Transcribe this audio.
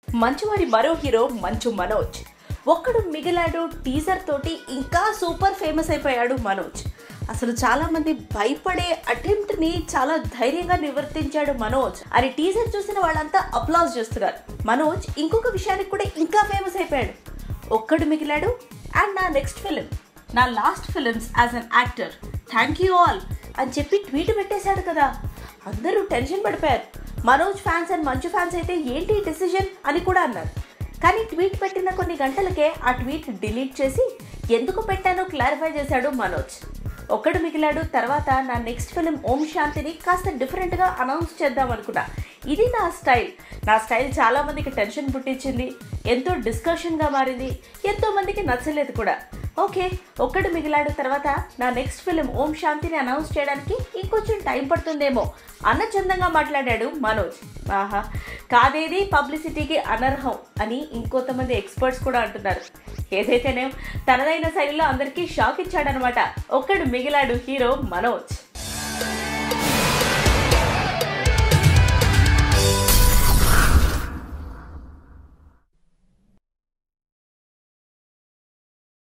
మంచువారి మరో హీరో మంచు మనోజ్ ఒక్కడు మిగిలాడు టీజర్ తోటి ఇంకా సూపర్ ఫేమస్ అయిపోయాడు మనోజ్ అసలు చాలా మంది భయపడే అటెంప్ట్ ని చాలా ధైర్యంగా నివర్తించాడు మనోజ్ అని టీజర్ చూసిన వాళ్ళంతా అప్లాజ్ చేస్తున్నారు మనోజ్ ఇంకొక విషయానికి కూడా ఇంకా ఫేమస్ అయిపోయాడు ఒక్కడు మిగిలాడు అండ్ నా నెక్స్ట్ ఫిలిం నా last films as an actor thank you all అని చెప్పి ట్వీట్ పెట్టేశాడు కదా అందరూ టెన్షన్ పడిపోయారు Manoj fans and Manchu fans అయితే ఏంటి డెసిజన్ అని కూడా అన్నారు కానీ ట్వీట్ పెట్టిన కొన్ని గంటలకే ఆ ట్వీట్ డిలీట్ చేసి ఎందుకు పెట్టానో క్లారిఫై చేశాడు మనోజ్ ఒక్కడు మిగిలాడు తర్వాత నా నెక్స్ట్ ఫిలిం ఓం శాంతిని కాస్త డిఫరెంట్గా అనౌన్స్ చేద్దాం అనుకున్నా ఇది నా స్టైల్ నా స్టైల్ చాలా మందికి టెన్షన్ పుట్టించింది ఎంతో డిస్కషన్గా మారింది ఎంతో మందికి నచ్చలేదు కూడా ఓకే ఒక్కడు మిగిలాడు తర్వాత నా నెక్స్ట్ ఫిలిం ఓం శాంతిని అనౌన్స్ చేయడానికి ఇంకొంచెం టైం పడుతుందేమో అన్న చందంగా మాట్లాడాడు మనోజ్ ఆహా కాదేది పబ్లిసిటీకి అనర్హం అని ఇంకొంతమంది ఎక్స్పర్ట్స్ కూడా అంటున్నారు ఏదైతేనే తనదైన శైలిలో అందరికీ షాక్ ఇచ్చాడనమాట ఒక్కడు మిగిలాడు హీరో మనోజ్